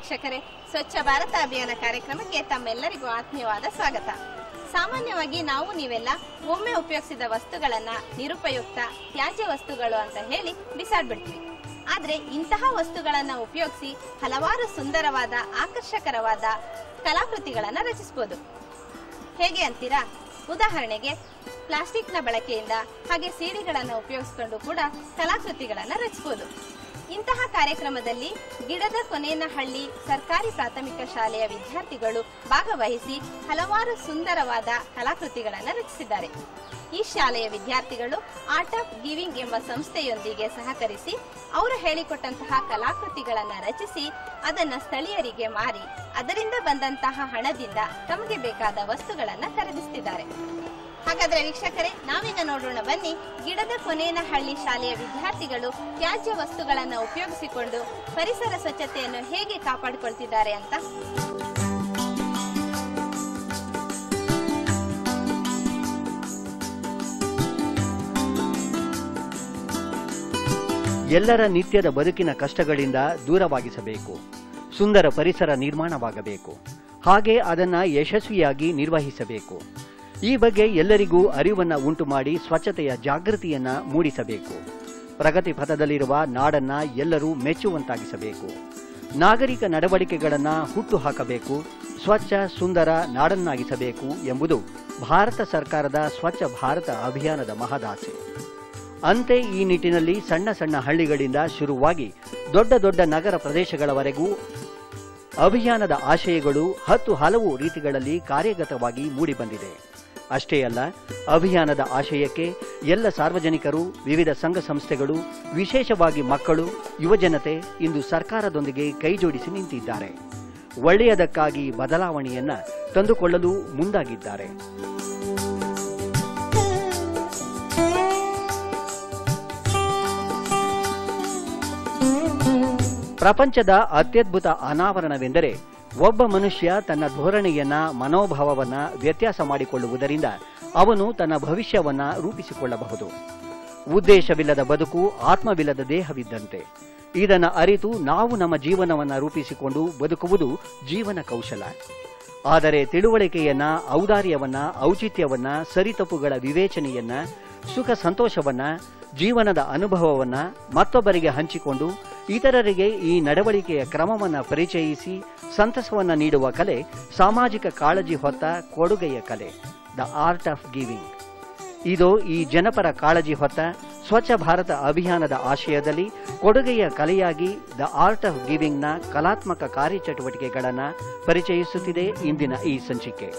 ವೀಕ್ಷಕರೇ ಸ್ವಚ್ಛ ಭಾರತ ಅಭಿಯಾನ ಕಾರ್ಯಕ್ರಮಕ್ಕೆ ತಮ್ಮೆಲ್ಲರಿಗೂ ಆತ್ಮೀಯವಾದ ಸ್ವಾಗತ ಸಾಮಾನ್ಯವಾಗಿ ನಾವು ನೀವೆಲ್ಲ ಒಮ್ಮೆ ಉಪಯೋಗಿಸಿದ ವಸ್ತುಗಳನ್ನ ನಿರುಪಯುಕ್ತ ತ್ಯಾಜ್ಯ ವಸ್ತುಗಳು ಅಂತ ಹೇಳಿ ಬಿಸಾಡ್ಬಿಡ್ತೀವಿ ಆದ್ರೆ ಇಂತಹ ವಸ್ತುಗಳನ್ನ ಉಪಯೋಗಿಸಿ ಹಲವಾರು ಸುಂದರವಾದ ಆಕರ್ಷಕರವಾದ ಕಲಾಕೃತಿಗಳನ್ನ ರಚಿಸಬಹುದು ಹೇಗೆ ಅಂತೀರಾ ಉದಾಹರಣೆಗೆ ಪ್ಲಾಸ್ಟಿಕ್ನ ಬಳಕೆಯಿಂದ ಹಾಗೆ ಸೀರೆಗಳನ್ನು ಉಪಯೋಗಿಸಿಕೊಂಡು ಕೂಡ ಕಲಾಕೃತಿಗಳನ್ನು ರಚಿಸಬಹುದು ಇಂತಹ ಕಾರ್ಯಕ್ರಮದಲ್ಲಿ ಗಿಡದ ಕೊನೇನಹಳ್ಳಿ ಸರ್ಕಾರಿ ಪ್ರಾಥಮಿಕ ಶಾಲೆಯ ವಿದ್ಯಾರ್ಥಿಗಳು ಭಾಗವಹಿಸಿ ಹಲವಾರು ಸುಂದರವಾದ ಕಲಾಕೃತಿಗಳನ್ನು ರಚಿಸಿದ್ದಾರೆ ಈ ಶಾಲೆಯ ವಿದ್ಯಾರ್ಥಿಗಳು ಆರ್ಟ್ ಆಫ್ ಗಿವಿಂಗ್ ಎಂಬ ಸಂಸ್ಥೆಯೊಂದಿಗೆ ಸಹಕರಿಸಿ ಅವರು ಹೇಳಿಕೊಟ್ಟಂತಹ ಕಲಾಕೃತಿಗಳನ್ನು ರಚಿಸಿ ಅದನ್ನ ಸ್ಥಳೀಯರಿಗೆ ಮಾರಿ ಅದರಿಂದ ಬಂದಂತಹ ಹಣದಿಂದ ತಮಗೆ ಬೇಕಾದ ವಸ್ತುಗಳನ್ನು ಖರೀದಿಸುತ್ತಿದ್ದಾರೆ ಹಾಗಾದ್ರೆ ವೀಕ್ಷಕರೇ ನಾವಿನ್ನ ನೋಡೋಣ ಬನ್ನಿ ಗಿಡದ ಕೊನೇನಹಳ್ಳಿ ಶಾಲೆಯ ವಿದ್ಯಾರ್ಥಿಗಳು ತ್ಯಾಜ್ಯ ವಸ್ತುಗಳನ್ನು ಉಪಯೋಗಿಸಿಕೊಂಡು ಪರಿಸರ ಸ್ವಚ್ಛತೆಯನ್ನು ಹೇಗೆ ಕಾಪಾಡಿಕೊಳ್ತಿದ್ದಾರೆ ಅಂತ ಎಲ್ಲರ ನಿತ್ಯದ ಬದುಕಿನ ಕಷ್ಟಗಳಿಂದ ದೂರವಾಗಿಸಬೇಕು ಸುಂದರ ಪರಿಸರ ನಿರ್ಮಾಣವಾಗಬೇಕು ಹಾಗೆ ಅದನ್ನ ಯಶಸ್ವಿಯಾಗಿ ನಿರ್ವಹಿಸಬೇಕು ಈ ಬಗ್ಗೆ ಎಲ್ಲರಿಗೂ ಅರಿವನ್ನ ಉಂಟು ಮಾಡಿ ಸ್ವಚ್ಛತೆಯ ಜಾಗೃತಿಯನ್ನ ಮೂಡಿಸಬೇಕು ಪ್ರಗತಿ ಪಥದಲ್ಲಿರುವ ನಾಡನ್ನ ಎಲ್ಲರೂ ಮೆಚ್ಚುವಂತಾಗಿಸಬೇಕು ನಾಗರಿಕ ನಡವಳಿಕೆಗಳನ್ನ ಹುಟ್ಟು ಹಾಕಬೇಕು ಸ್ವಚ್ಛ ಸುಂದರ ನಾಡನ್ನಾಗಿಸಬೇಕು ಎಂಬುದು ಭಾರತ ಸರ್ಕಾರದ ಸ್ವಚ್ಛ ಭಾರತ ಅಭಿಯಾನದ ಮಹದಾಸೆ ಅಂತೆ ಈ ನಿಟ್ಟಿನಲ್ಲಿ ಸಣ್ಣ ಸಣ್ಣ ಹಳ್ಳಿಗಳಿಂದ ಶುರುವಾಗಿ ದೊಡ್ಡ ದೊಡ್ಡ ನಗರ ಪ್ರದೇಶಗಳವರೆಗೂ ಅಭಿಯಾನದ ಆಶಯಗಳು ಹತ್ತು ಹಲವು ರೀತಿಗಳಲ್ಲಿ ಕಾರ್ಯಗತವಾಗಿ ಮೂಡಿಬಂದಿದೆ ಅಷ್ಟೇ ಅಲ್ಲ ಅಭಿಯಾನದ ಆಶಯಕ್ಕೆ ಎಲ್ಲ ಸಾರ್ವಜನಿಕರು ವಿವಿಧ ಸಂಘ ಸಂಸ್ಥೆಗಳು ವಿಶೇಷವಾಗಿ ಮಕ್ಕಳು ಯುವಜನತೆ ಇಂದು ಸರ್ಕಾರದೊಂದಿಗೆ ಕೈಜೋಡಿಸಿ ನಿಂತಿದ್ದಾರೆ ಒಳ್ಳೆಯದಕ್ಕಾಗಿ ಬದಲಾವಣೆಯನ್ನ ತಂದುಕೊಳ್ಳಲು ಮುಂದಾಗಿದ್ದಾರೆ ಪ್ರಪಂಚದ ಅತ್ಯದ್ಭುತ ಅನಾವರಣವೆಂದರೆ ಒಬ್ಬ ಮನುಷ್ಯ ತನ್ನ ಧೋರಣೆಯನ್ನ ಮನೋಭಾವವನ್ನ ವ್ಯತ್ಯಾಸ ಮಾಡಿಕೊಳ್ಳುವುದರಿಂದ ಅವನು ತನ್ನ ಭವಿಷ್ಯವನ್ನ ರೂಪಿಸಿಕೊಳ್ಳಬಹುದು ಉದ್ದೇಶವಿಲ್ಲದ ಬದುಕು ಆತ್ಮವಿಲ್ಲದ ದೇಹವಿದ್ದಂತೆ ಇದನ್ನ ಅರಿತು ನಾವು ನಮ್ಮ ಜೀವನವನ್ನ ರೂಪಿಸಿಕೊಂಡು ಬದುಕುವುದು ಜೀವನ ಕೌಶಲ ಆದರೆ ತಿಳುವಳಿಕೆಯನ್ನ ಔದಾರ್ಯವನ್ನ ಔಚಿತ್ಯವನ್ನ ಸರಿತಪ್ಪುಗಳ ವಿವೇಚನೆಯನ್ನ ಸುಖ ಸಂತೋಷವನ್ನ ಜೀವನದ ಅನುಭವವನ್ನ ಮತ್ತೊಬ್ಬರಿಗೆ ಹಂಚಿಕೊಂಡು ಇತರರಿಗೆ ಈ ನಡವಳಿಕೆಯ ಕ್ರಮವನ್ನ ಪರಿಚಯಿಸಿ ಸಂತಸವನ್ನ ನೀಡುವ ಕಲೆ ಸಾಮಾಜಿಕ ಕಾಳಜಿ ಹೊತ್ತ ಕೊಡುಗೆಯ ಕಲೆ ದ ಆರ್ಟ್ ಆಫ್ ಗಿವಿಂಗ್ ಇದು ಈ ಜನಪರ ಕಾಳಜಿ ಹೊತ್ತ ಸ್ವಚ್ಛ ಭಾರತ ಅಭಿಯಾನದ ಆಶಯದಲ್ಲಿ ಕೊಡುಗೆಯ ಕಲೆಯಾಗಿ ದ ಆರ್ಟ್ ಆಫ್ ಗಿವಿಂಗ್ನ ಕಲಾತ್ಮಕ ಕಾರ್ಯಚಟುವಟಿಕೆಗಳನ್ನು ಪರಿಚಯಿಸುತ್ತಿದೆ ಇಂದಿನ ಈ ಸಂಚಿಕೆ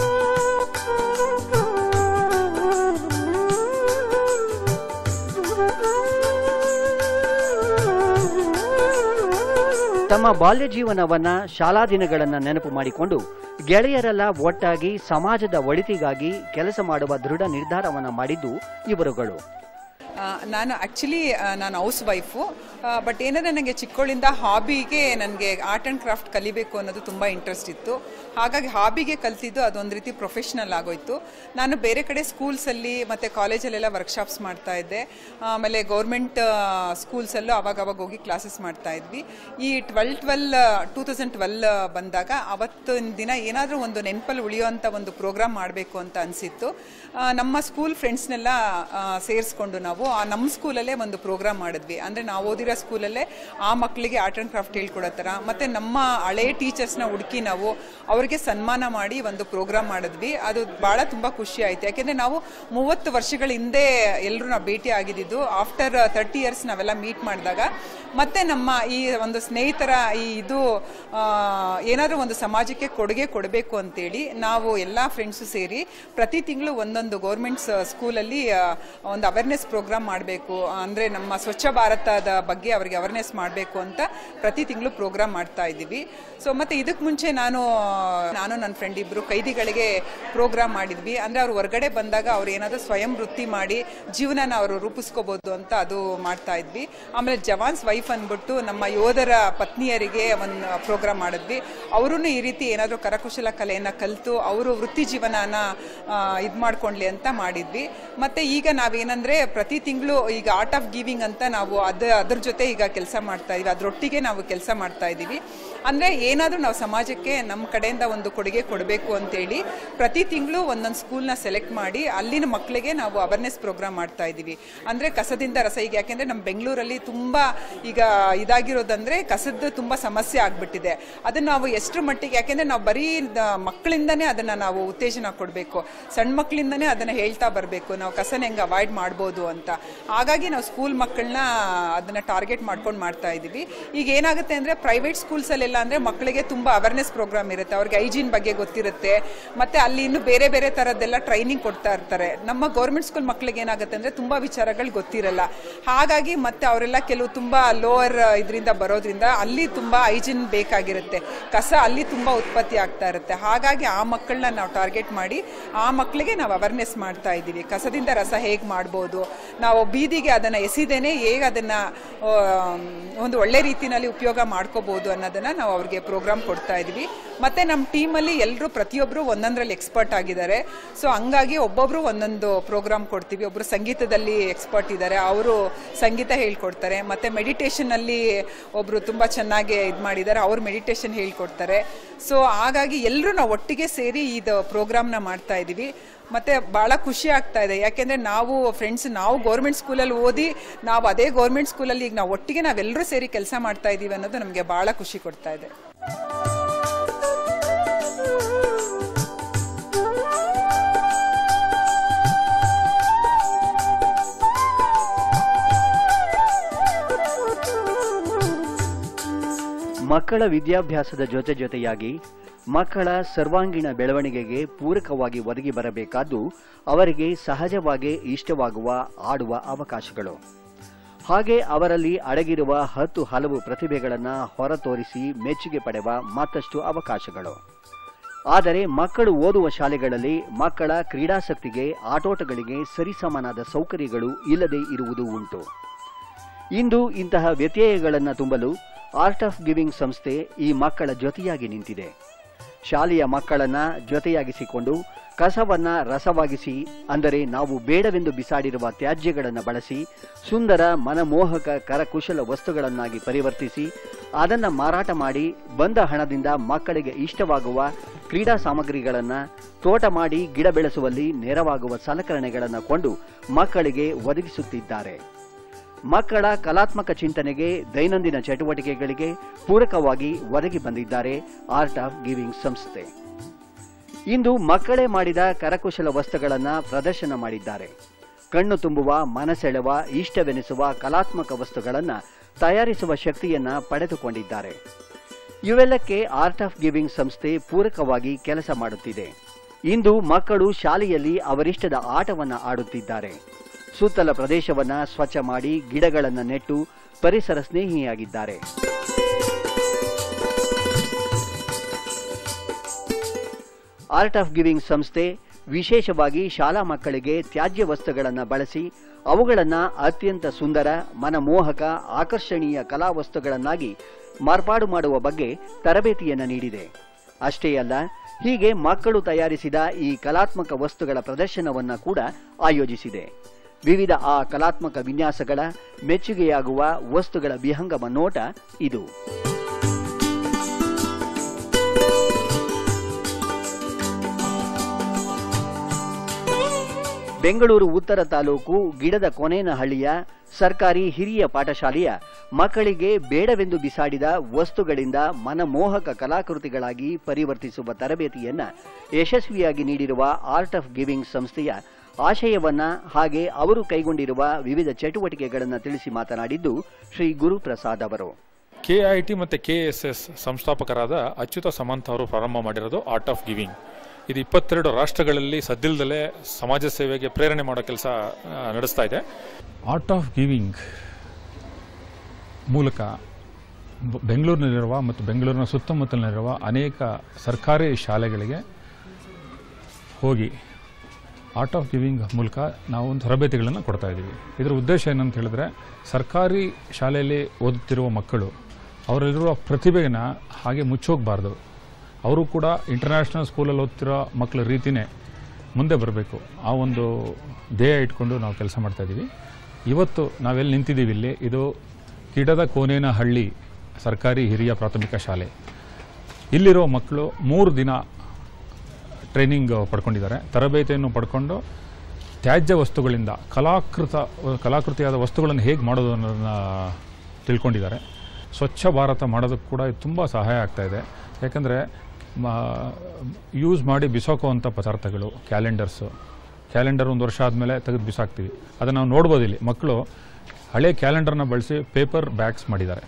ತಮ್ಮ ಬಾಲ್ಯ ಜೀವನವನ್ನ ಶಾಲಾ ದಿನಗಳನ್ನ ನೆನಪು ಮಾಡಿಕೊಂಡು ಗೆಳೆಯರೆಲ್ಲ ಒಟ್ಟಾಗಿ ಸಮಾಜದ ಒಳಿತಿಗಾಗಿ ಕೆಲಸ ಮಾಡುವ ದೃಢ ನಿರ್ಧಾರವನ್ನ ಮಾಡಿದ್ದು ಇವರುಗಳು ಆ, ನಾನು ಆ್ಯಕ್ಚುಲಿ ನಾನು ಹೌಸ್ ವೈಫು ಬಟ್ ಏನಂದರೆ ನನಗೆ ಚಿಕ್ಕವಳಿಂದ ಹಾಬಿಗೆ ನನಗೆ ಆರ್ಟ್ ಆ್ಯಂಡ್ ಕ್ರಾಫ್ಟ್ ಕಲಿಬೇಕು ಅನ್ನೋದು ತುಂಬ ಇಂಟ್ರೆಸ್ಟ್ ಇತ್ತು ಹಾಗಾಗಿ ಹಾಬಿಗೆ ಕಲ್ತಿದ್ದು ಅದೊಂದು ರೀತಿ ಪ್ರೊಫೆಷ್ನಲ್ ಆಗೋಯ್ತು ನಾನು ಬೇರೆ ಕಡೆ ಸ್ಕೂಲ್ಸಲ್ಲಿ ಮತ್ತು ಕಾಲೇಜಲ್ಲೆಲ್ಲ ವರ್ಕ್ಶಾಪ್ಸ್ ಮಾಡ್ತಾ ಇದ್ದೆ ಆಮೇಲೆ ಗೌರ್ಮೆಂಟ್ ಸ್ಕೂಲ್ಸಲ್ಲೂ ಅವಾಗ ಅವಾಗ ಹೋಗಿ ಕ್ಲಾಸಸ್ ಮಾಡ್ತಾ ಇದ್ವಿ ಈ twelve twelve two thousand twelve ಬಂದಾಗ ಅವತ್ತಿನ ದಿನ ಏನಾದರೂ ಒಂದು ನೆನಪಲ್ಲಿ ಉಳಿಯುವಂಥ ಒಂದು ಪ್ರೋಗ್ರಾಮ್ ಮಾಡಬೇಕು ಅಂತ ಅನಿಸಿತ್ತು ನಮ್ಮ ಸ್ಕೂಲ್ ಫ್ರೆಂಡ್ಸ್ನೆಲ್ಲ ಸೇರಿಸ್ಕೊಂಡು ನಾವು ಆ ನಮ್ಮ ಸ್ಕೂಲಲ್ಲೇ ಒಂದು ಪ್ರೋಗ್ರಾಮ್ ಮಾಡಿದ್ವಿ ಅಂದರೆ ನಾವು ಓದಿರೋ ಸ್ಕೂಲಲ್ಲೇ ಆ ಮಕ್ಕಳಿಗೆ ಆರ್ಟ್ ಆ್ಯಂಡ್ ಕ್ರಾಫ್ಟ್ ಹೇಳ್ಕೊಡತ್ತರ ಮತ್ತು ನಮ್ಮ ಹಳೆ ಟೀಚರ್ಸ್ನ ಹುಡುಕಿ ನಾವು ಅವ್ರಿಗೆ ಸನ್ಮಾನ ಮಾಡಿ ಒಂದು ಪ್ರೋಗ್ರಾಮ್ ಮಾಡಿದ್ವಿ ಅದು ಭಾಳ ತುಂಬ ಖುಷಿ ಆಯಿತು ಯಾಕೆಂದರೆ ನಾವು ಮೂವತ್ತು ವರ್ಷಗಳ ಹಿಂದೆ ಎಲ್ಲರೂ ನಾವು ಭೇಟಿ ಆಗಿದ್ದು ಆಫ್ಟರ್ ತರ್ಟಿ ಇಯರ್ಸ್ ನಾವೆಲ್ಲ ಮೀಟ್ ಮಾಡಿದಾಗ ಮತ್ತೆ ನಮ್ಮ ಈ ಒಂದು ಸ್ನೇಹಿತರ ಈ ಇದು ಏನಾದರೂ ಒಂದು ಸಮಾಜಕ್ಕೆ ಕೊಡುಗೆ ಕೊಡಬೇಕು ಅಂತೇಳಿ ನಾವು ಎಲ್ಲ ಫ್ರೆಂಡ್ಸು ಸೇರಿ ಪ್ರತಿ ತಿಂಗಳು ಒಂದೊಂದು ಗೌರ್ಮೆಂಟ್ಸ್ ಸ್ಕೂಲಲ್ಲಿ ಒಂದು ಅವೇರ್ನೆಸ್ ಪ್ರೋಗ್ರಾಮ್ ಮಾಡಬೇಕು ಅಂದರೆ ನಮ್ಮ ಸ್ವಚ್ಛ ಭಾರತದ ಬಗ್ಗೆ ಅವರಿಗೆ ಅವೇರ್ನೆಸ್ ಮಾಡಬೇಕು ಅಂತ ಪ್ರತಿ ತಿಂಗಳು ಪ್ರೋಗ್ರಾಮ್ ಮಾಡ್ತಾ ಇದ್ದೀವಿ ಸೊ ಮತ್ತು ಇದಕ್ಕೆ ಮುಂಚೆ ನಾನು ನಾನು ನನ್ನ ಫ್ರೆಂಡ್ ಇಬ್ಬರು ಕೈದಿಗಳಿಗೆ ಪ್ರೋಗ್ರಾಮ್ ಮಾಡಿದ್ವಿ ಅಂದರೆ ಅವ್ರು ಹೊರಗಡೆ ಬಂದಾಗ ಅವ್ರು ಏನಾದರೂ ಸ್ವಯಂ ವೃತ್ತಿ ಮಾಡಿ ಜೀವನನ ಅವರು ರೂಪಿಸ್ಕೋಬೋದು ಅಂತ ಅದು ಮಾಡ್ತಾ ಇದ್ವಿ ಆಮೇಲೆ ಜವಾನ್ಸ್ ವೈಫ್ ಅಂದ್ಬಿಟ್ಟು ನಮ್ಮ ಯೋಧರ ಪತ್ನಿಯರಿಗೆ ಒಂದು ಪ್ರೋಗ್ರಾಮ್ ಮಾಡಿದ್ವಿ ಅವರು ಈ ರೀತಿ ಏನಾದರೂ ಕರಕುಶಲ ಕಲೆಯನ್ನು ಕಲಿತು ಅವರು ವೃತ್ತಿ ಜೀವನನ ಇದು ಮಾಡ್ಕೊಂಡ್ಲಿ ಅಂತ ಮಾಡಿದ್ವಿ ಮತ್ತು ಈಗ ನಾವೇನಂದರೆ ಪ್ರತಿ ತಿಂಗಳು ಈಗ ಆರ್ಟ್ ಆಫ್ ಗಿವಿಂಗ್ ಅಂತ ನಾವು ಅದು ಅದ್ರ ಜೊತೆ ಈಗ ಕೆಲಸ ಮಾಡ್ತಾ ಇದೀವಿ ಅದರೊಟ್ಟಿಗೆ ನಾವು ಕೆಲಸ ಮಾಡ್ತಾ ಇದ್ದೀವಿ ಅಂದರೆ ಏನಾದರೂ ನಾವು ಸಮಾಜಕ್ಕೆ ನಮ್ಮ ಕಡೆಯಿಂದ ಒಂದು ಕೊಡುಗೆ ಕೊಡಬೇಕು ಅಂತೇಳಿ ಪ್ರತಿ ತಿಂಗಳು ಒಂದೊಂದು ಸ್ಕೂಲ್ನ ಸೆಲೆಕ್ಟ್ ಮಾಡಿ ಅಲ್ಲಿನ ಮಕ್ಕಳಿಗೆ ನಾವು ಅವೇರ್ನೆಸ್ ಪ್ರೋಗ್ರಾಮ್ ಮಾಡ್ತಾ ಇದ್ದೀವಿ ಅಂದರೆ ಕಸದಿಂದ ರಸ ಈಗ ಯಾಕೆಂದರೆ ನಮ್ಮ ಬೆಂಗಳೂರಲ್ಲಿ ತುಂಬ ಈಗ ಇದಾಗಿರೋದಂದರೆ ಕಸದ ತುಂಬ ಸಮಸ್ಯೆ ಆಗಿಬಿಟ್ಟಿದೆ ಅದನ್ನು ನಾವು ಎಷ್ಟರ ಮಟ್ಟಿಗೆ ಯಾಕೆಂದರೆ ನಾವು ಬರೀ ದ- ಮಕ್ಕಳಿಂದನೇ ಅದನ್ನು ನಾವು ಉತ್ತೇಜನ ಕೊಡಬೇಕು ಸಣ್ಣ ಮಕ್ಕಳಿಂದನೇ ಅದನ್ನು ಹೇಳ್ತಾ ಬರಬೇಕು ನಾವು ಕಸನ ಹೆಂಗೆ ಅವಾಯ್ಡ್ ಮಾಡ್ಬೋದು ಅಂತ ಹಾಗಾಗಿ ನಾವು ಸ್ಕೂಲ್ ಮಕ್ಕಳನ್ನ ಅದನ್ನು ಟಾರ್ಗೆಟ್ ಮಾಡ್ಕೊಂಡು ಮಾಡ್ತಾ ಇದ್ದೀವಿ ಈಗ ಏನಾಗುತ್ತೆ ಅಂದರೆ ಪ್ರೈವೇಟ್ ಸ್ಕೂಲ್ಸಲ್ಲೆಲ್ಲ ಅಂದರೆ ಮಕ್ಕಳಿಗೆ ತುಂಬ ಅವೇರ್ನೆಸ್ ಪ್ರೋಗ್ರಾಮ್ ಇರುತ್ತೆ ಅವ್ರಿಗೆ ಹೈಜೀನ್ ಬಗ್ಗೆ ಗೊತ್ತಿರುತ್ತೆ ಮತ್ತು ಅಲ್ಲಿ ಇನ್ನು ಬೇರೆ ಬೇರೆ ಥರದ್ದೆಲ್ಲ ಟ್ರೈನಿಂಗ್ ಕೊಡ್ತಾ ಇರ್ತಾರೆ ನಮ್ಮ ಗೌರ್ಮೆಂಟ್ ಸ್ಕೂಲ್ ಮಕ್ಕಳಿಗೆ ಏನಾಗುತ್ತೆ ಅಂದರೆ ತುಂಬ ವಿಚಾರಗಳು ಗೊತ್ತಿರಲ್ಲ ಹಾಗಾಗಿ ಮತ್ತೆ ಅವರೆಲ್ಲ ಕೆಲವು ತುಂಬ ಲೋವರ್ ಇದರಿಂದ ಬರೋದ್ರಿಂದ ಅಲ್ಲಿ ತುಂಬ ಹೈಜೀನ್ ಬೇಕಾಗಿರುತ್ತೆ ಕಸ ಅಲ್ಲಿ ತುಂಬ ಉತ್ಪತ್ತಿ ಆಗ್ತಾ ಇರುತ್ತೆ ಹಾಗಾಗಿ ಆ ಮಕ್ಕಳನ್ನ ನಾವು ಟಾರ್ಗೆಟ್ ಮಾಡಿ ಆ ಮಕ್ಕಳಿಗೆ ನಾವು ಅವೇರ್ನೆಸ್ ಮಾಡ್ತಾ ಇದ್ದೀವಿ ಕಸದಿಂದ ರಸ ಹೇಗೆ ಮಾಡ್ಬೋದು ನಾವು ಬೀದಿಗೆ ಅದನ್ನು ಎಸಿದೇನೆ ಹೇಗೆ ಅದನ್ನು ಒಂದು ಒಳ್ಳೆ ರೀತಿಯಲ್ಲಿ ಉಪಯೋಗ ಮಾಡ್ಕೋಬೋದು ಅನ್ನೋದನ್ನು ನಾವು ಅವ್ರಿಗೆ ಪ್ರೋಗ್ರಾಮ್ ಕೊಡ್ತಾ ಇದ್ದೀವಿ ಮತ್ತು ನಮ್ಮ ಟೀಮಲ್ಲಿ ಎಲ್ಲರೂ ಪ್ರತಿಯೊಬ್ಬರು ಒಂದೊಂದರಲ್ಲಿ ಎಕ್ಸ್ಪರ್ಟ್ ಆಗಿದ್ದಾರೆ ಸೊ ಹಂಗಾಗಿ ಒಬ್ಬೊಬ್ಬರು ಒಂದೊಂದು ಪ್ರೋಗ್ರಾಮ್ ಕೊಡ್ತೀವಿ ಒಬ್ಬರು ಸಂಗೀತದಲ್ಲಿ ಎಕ್ಸ್ಪರ್ಟ್ ಇದ್ದಾರೆ ಅವರು ಸಂಗೀತ ಹೇಳ್ಕೊಡ್ತಾರೆ ಮತ್ತು ಮೆಡಿಟೇಷನಲ್ಲಿ ಒಬ್ಬರು ತುಂಬ ಚೆನ್ನಾಗಿ ಇದು ಮಾಡಿದ್ದಾರೆ ಅವ್ರು ಮೆಡಿಟೇಷನ್ ಹೇಳ್ಕೊಡ್ತಾರೆ ಸೊ ಹಾಗಾಗಿ ಎಲ್ಲರೂ ನಾವು ಒಟ್ಟಿಗೆ ಸೇರಿ ಇದು ಪ್ರೋಗ್ರಾಮ್ನ ಮಾಡ್ತಾ ಇದ್ದೀವಿ ಮತ್ತು ಭಾಳ ಖುಷಿ ಆಗ್ತಾ ಇದೆ ಯಾಕೆಂದರೆ ನಾವು ಫ್ರೆಂಡ್ಸ್ ನಾವು ಗೌರ್ಮೆಂಟ್ ಸ್ಕೂಲಲ್ಲಿ ಓದಿ ನಾವು ಅದೇ ಗೌರ್ಮೆಂಟ್ ಸ್ಕೂಲಲ್ಲಿ ಈಗ ನಾವು ಒಟ್ಟಿಗೆ ನಾವೆಲ್ಲರೂ ಸೇರಿ ಕೆಲಸ ಮಾಡ್ತಾ ಇದ್ದೀವಿ ಅನ್ನೋದು ನಮಗೆ ಭಾಳ ಖುಷಿ ಕೊಡ್ತಾ ಇದೆ ಮಕ್ಕಳ ವಿದ್ಯಾಭ್ಯಾಸದ ಜೊತೆ ಜೊತೆಯಾಗಿ ಮಕ್ಕಳ ಸರ್ವಾಂಗೀಣ ಬೆಳವಣಿಗೆಗೆ ಪೂರಕವಾಗಿ ಒದಗಿ ಬರಬೇಕಾದ್ದು ಅವರಿಗೆ ಸಹಜವಾಗಿ ಇಷ್ಟವಾಗುವ ಆಡುವ ಅವಕಾಶಗಳು ಹಾಗೆ ಅವರಲ್ಲಿ ಅಡಗಿರುವ ಹತ್ತು ಹಲವು ಪ್ರತಿಭೆಗಳನ್ನು ಹೊರತೋರಿಸಿ ಮೆಚ್ಚುಗೆ ಪಡೆವ ಮತ್ತಷ್ಟು ಅವಕಾಶಗಳು ಆದರೆ ಮಕ್ಕಳು ಓದುವ ಶಾಲೆಗಳಲ್ಲಿ ಮಕ್ಕಳ ಕ್ರೀಡಾಸಕ್ತಿಗೆ ಆಟೋಟಗಳಿಗೆ ಸರಿಸಮನಾದ ಸೌಕರ್ಯಗಳು ಇಲ್ಲದೆ ಇರುವುದು ಉಂಟು ಇಂದು ಇಂತಹ ವ್ಯತ್ಯಯಗಳನ್ನು ತುಂಬಲು ಆರ್ಟ್ ಆಫ್ ಗಿವಿಂಗ್ ಸಂಸ್ಥೆ ಈ ಮಕ್ಕಳ ಜೊತೆಯಾಗಿ ನಿಂತಿದೆ ಶಾಲೆಯ ಮಕ್ಕಳನ್ನ ಜೊತೆಯಾಗಿಸಿಕೊಂಡು ಕಸವನ್ನ ರಸವಾಗಿಸಿ ಅಂದರೆ ನಾವು ಬೇಡವೆಂದು ಬಿಸಾಡಿರುವ ತ್ಯಾಜ್ಯಗಳನ್ನು ಬಳಸಿ ಸುಂದರ ಮನಮೋಹಕ ಕರಕುಶಲ ವಸ್ತುಗಳನ್ನಾಗಿ ಪರಿವರ್ತಿಸಿ ಅದನ್ನು ಮಾರಾಟ ಮಾಡಿ ಬಂದ ಹಣದಿಂದ ಮಕ್ಕಳಿಗೆ ಇಷ್ಟವಾಗುವ ಕ್ರೀಡಾ ಸಾಮಗ್ರಿಗಳನ್ನು ತೋಟ ಮಾಡಿ ಗಿಡ ಬೆಳೆಸುವಲ್ಲಿ ನೆರವಾಗುವ ಸಲಕರಣೆಗಳನ್ನು ಕೊಂಡು ಮಕ್ಕಳಿಗೆ ಒದಗಿಸುತ್ತಿದ್ದಾರೆ ಮಕ್ಕಳ ಕಲಾತ್ಮಕ ಚಿಂತನೆಗೆ ದೈನಂದಿನ ಚಟುವಟಿಕೆಗಳಿಗೆ ಪೂರಕವಾಗಿ ಒದಗಿ ಬಂದಿದ್ದಾರೆ ಆರ್ಟ್ ಆಫ್ ಗಿವಿಂಗ್ ಸಂಸ್ಥೆ ಇಂದು ಮಕ್ಕಳೇ ಮಾಡಿದ ಕರಕುಶಲ ವಸ್ತುಗಳನ್ನು ಪ್ರದರ್ಶನ ಮಾಡಿದ್ದಾರೆ ಕಣ್ಣು ತುಂಬುವ ಮನಸೆಳೆವ ಇಷ್ಟವೆನಿಸುವ ಕಲಾತ್ಮಕ ವಸ್ತುಗಳನ್ನು ತಯಾರಿಸುವ ಶಕ್ತಿಯನ್ನ ಪಡೆದುಕೊಂಡಿದ್ದಾರೆ ಇವೆಲ್ಲಕ್ಕೆ ಆರ್ಟ್ ಆಫ್ ಗಿವಿಂಗ್ ಸಂಸ್ಥೆ ಪೂರಕವಾಗಿ ಕೆಲಸ ಮಾಡುತ್ತಿದೆ ಇಂದು ಮಕ್ಕಳು ಶಾಲೆಯಲ್ಲಿ ಅವರಿಷ್ಟದ ಆಟವನ್ನ ಆಡುತ್ತಿದ್ದಾರೆ ಸುತ್ತಲ ಪ್ರದೇಶವನ್ನ ಸ್ವಚ್ಛ ಮಾಡಿ ಗಿಡಗಳನ್ನು ನೆಟ್ಟು ಪರಿಸರ ಸ್ನೇಹಿಯಾಗಿದ್ದಾರೆ ಆರ್ಟ್ ಆಫ್ ಗಿವಿಂಗ್ ಸಂಸ್ಥೆ ವಿಶೇಷವಾಗಿ ಶಾಲಾ ಮಕ್ಕಳಿಗೆ ತ್ಯಾಜ್ಯ ವಸ್ತುಗಳನ್ನು ಬಳಸಿ ಅವುಗಳನ್ನು ಅತ್ಯಂತ ಸುಂದರ ಮನಮೋಹಕ ಆಕರ್ಷಣೀಯ ಕಲಾ ವಸ್ತುಗಳನ್ನಾಗಿ ಮಾರ್ಪಾಡು ಮಾಡುವ ಬಗ್ಗೆ ತರಬೇತಿಯನ್ನು ನೀಡಿದೆ ಅಷ್ಟೇ ಅಲ್ಲ ಹೀಗೆ ಮಕ್ಕಳು ತಯಾರಿಸಿದ ಈ ಕಲಾತ್ಮಕ ವಸ್ತುಗಳ ಪ್ರದರ್ಶನವನ್ನ ಕೂಡ ಆಯೋಜಿಸಿದೆ ವಿವಿಧ ಆ ಕಲಾತ್ಮಕ ವಿನ್ಯಾಸಗಳ ಮೆಚ್ಚುಗೆಯಾಗುವ ವಸ್ತುಗಳ ವಿಹಂಗಮ ನೋಟ ಇದು ಬೆಂಗಳೂರು ಉತ್ತರ ತಾಲೂಕು ಗಿಡದ ಕೊನೇನಹಳ್ಳಿಯ ಸರ್ಕಾರಿ ಹಿರಿಯ ಪಾಠಶಾಲೆಯ ಮಕ್ಕಳಿಗೆ ಬೇಡವೆಂದು ಬಿಸಾಡಿದ ವಸ್ತುಗಳಿಂದ ಮನಮೋಹಕ ಕಲಾಕೃತಿಗಳಾಗಿ ಪರಿವರ್ತಿಸುವ ತರಬೇತಿಯನ್ನ ಯಶಸ್ವಿಯಾಗಿ ನೀಡಿರುವ ಆರ್ಟ್ ಆಫ್ ಗಿವಿಂಗ್ ಸಂಸ್ಥೆಯ ಆಶಯವನ್ನ ಹಾಗೆ ಅವರು ಕೈಗೊಂಡಿರುವ ವಿವಿಧ ಚಟುವಟಿಕೆಗಳನ್ನು ತಿಳಿಸಿ ಮಾತನಾಡಿದ್ದು ಶ್ರೀ ಗುರುಪ್ರಸಾದ್ ಅವರು ಕೆ ಐ ಟಿ ಮತ್ತು ಕೆ ಎಸ್ ಎಸ್ ಸಂಸ್ಥಾಪಕರಾದ ಅಚ್ಯುತ ಸಮಂತ್ ಅವರು ಪ್ರಾರಂಭ ಮಾಡಿರೋದು ಆರ್ಟ್ ಆಫ್ ಗಿವಿಂಗ್ ಇದು ಇಪ್ಪತ್ತೆರಡು ರಾಷ್ಟ್ರಗಳಲ್ಲಿ ಸದ್ದಿಲ್ದಲೇ ಸಮಾಜ ಸೇವೆಗೆ ಪ್ರೇರಣೆ ಮಾಡೋ ಕೆಲಸ ನಡೆಸ್ತಾ ಇದೆ ಆರ್ಟ್ ಆಫ್ ಗಿವಿಂಗ್ ಮೂಲಕ ಬ- ಬೆಂಗಳೂರಿನಲ್ಲಿರುವ ಮತ್ತು ಬೆಂಗಳೂರಿನ ಸುತ್ತಮುತ್ತಲಿನಲ್ಲಿರುವ ಅನೇಕ ಸರ್ಕಾರಿ ಶಾಲೆಗಳಿಗೆ ಹೋಗಿ ಆರ್ಟ್ ಆಫ್ ಗಿವಿಂಗ್ ಮೂಲಕ ನಾವು ಒಂದು ತರಬೇತಿಗಳನ್ನು ಕೊಡ್ತಾ ಇದ್ದೀವಿ ಇದರ ಉದ್ದೇಶ ಏನಂತ ಹೇಳಿದ್ರೆ ಸರ್ಕಾರಿ ಶಾಲೆಯಲ್ಲಿ ಓದುತ್ತಿರುವ ಮಕ್ಕಳು ಅವರಲ್ಲಿರುವ ಪ್ರತಿಭೆನ ಹಾಗೆ ಮುಚ್ಚೋಗಬಾರ್ದು ಅವರು ಕೂಡ ಇಂಟರ್ನ್ಯಾಷನಲ್ ಸ್ಕೂಲಲ್ಲಿ ಓದ್ತಿರೋ ಮಕ್ಕಳ ರೀತಿಯೇ ಮುಂದೆ ಬರಬೇಕು ಆ ಒಂದು ಧ್ಯೇಯ ಇಟ್ಕೊಂಡು ನಾವು ಕೆಲಸ ಮಾಡ್ತಾ ಇದ್ದೀವಿ ಇವತ್ತು ನಾವೆಲ್ಲಿ ನಿಂತಿದ್ದೀವಿ ಇಲ್ಲಿ ಇದು ಗಿಡದ ಕೋನೇನ ಹಳ್ಳಿ ಸರ್ಕಾರಿ ಹಿರಿಯ ಪ್ರಾಥಮಿಕ ಶಾಲೆ ಇಲ್ಲಿರೋ ಮಕ್ಕಳು ಮೂರು ದಿನ ಟ್ರೈನಿಂಗ್ ಪಡ್ಕೊಂಡಿದ್ದಾರೆ ತರಬೇತಿಯನ್ನು ಪಡ್ಕೊಂಡು ತ್ಯಾಜ್ಯ ವಸ್ತುಗಳಿಂದ ಕಲಾಕೃತ ಕಲಾಕೃತಿಯಾದ ವಸ್ತುಗಳನ್ನು ಹೇಗೆ ಮಾಡೋದು ಅನ್ನೋದನ್ನ ತಿಳ್ಕೊಂಡಿದ್ದಾರೆ ಸ್ವಚ್ಛ ಭಾರತ ಮಾಡೋದಕ್ಕೆ ಕೂಡ ಇದು ತುಂಬ ಸಹಾಯ ಆಗ್ತಾ ಇದೆ ಯಾಕಂದರೆ ಯೂಸ್ ಮಾಡಿ ಬಿಸಾಕುವಂಥ ಪದಾರ್ಥಗಳು ಕ್ಯಾಲೆಂಡರ್ಸು ಕ್ಯಾಲೆಂಡರ್ ಒಂದು ವರ್ಷ ಆದಮೇಲೆ ತೆಗೆದು ಬಿಸಾಕ್ತೀವಿ ಅದನ್ನು ನಾವು ನೋಡ್ಬೋದು ಇಲ್ಲಿ ಮಕ್ಕಳು ಹಳೆ ಕ್ಯಾಲೆಂಡರ್ನ ಬಳಸಿ ಪೇಪರ್ ಬ್ಯಾಗ್ಸ್ ಮಾಡಿದ್ದಾರೆ